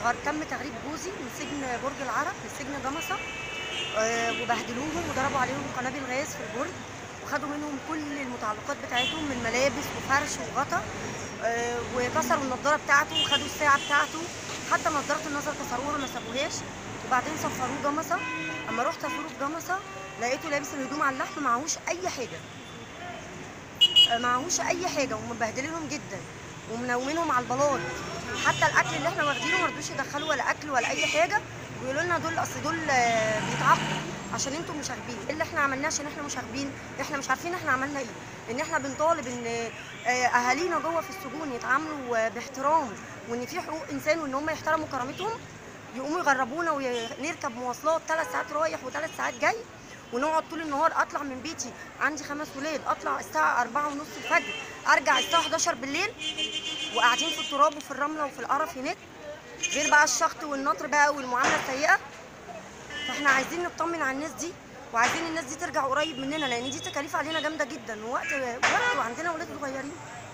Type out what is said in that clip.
غر- تم تغريب جوزي من سجن برج العرب لسجن جمصة آه، وبهدلوهم وضربوا عليهم قنابل غاز في البرج وخدوا منهم كل المتعلقات بتاعتهم من ملابس وفرش وغطا آه، وكسروا النضاره بتاعته وخدوا الساعه بتاعته حتى نضاره النظر كسروها ما سابوهاش وبعدين سفروه جمصه اما رحت ازوره في جمصه لقيته لابس الهدوم على اللحم معهوش اي حاجه آه، معهوش اي حاجه ومبهدلينهم جدا ومنومينهم على البلاط حتى الاكل اللي احنا واخدينه ما رضوش يدخلوا ولا اكل ولا اي حاجه ويقولوا لنا دول اصل دول آه، بيتعاقبوا عشان انتوا مشاغبين ايه اللي احنا عملناه عشان احنا مشاغبين احنا مش عارفين احنا عملنا ايه ان احنا بنطالب ان آه، اهالينا جوه في السجون يتعاملوا آه، باحترام وان في حقوق انسان وان هم يحترموا كرامتهم يقوموا يغربونا ونركب مواصلات ثلاث ساعات رايح وثلاث ساعات جاي ونقعد طول النهار اطلع من بيتي عندي خمس ولاد اطلع الساعه 4 ونص الفجر ارجع الساعه 11 بالليل وقاعدين في التراب وفي الرمله وفي القرف هناك غير بقى الشخط والنطر بقى والمعامله السيئه فاحنا عايزين نطمن على الناس دي وعايزين الناس دي ترجع قريب مننا لان دي تكاليف علينا جامده جدا ووقت وقت وعندنا ولاد صغيرين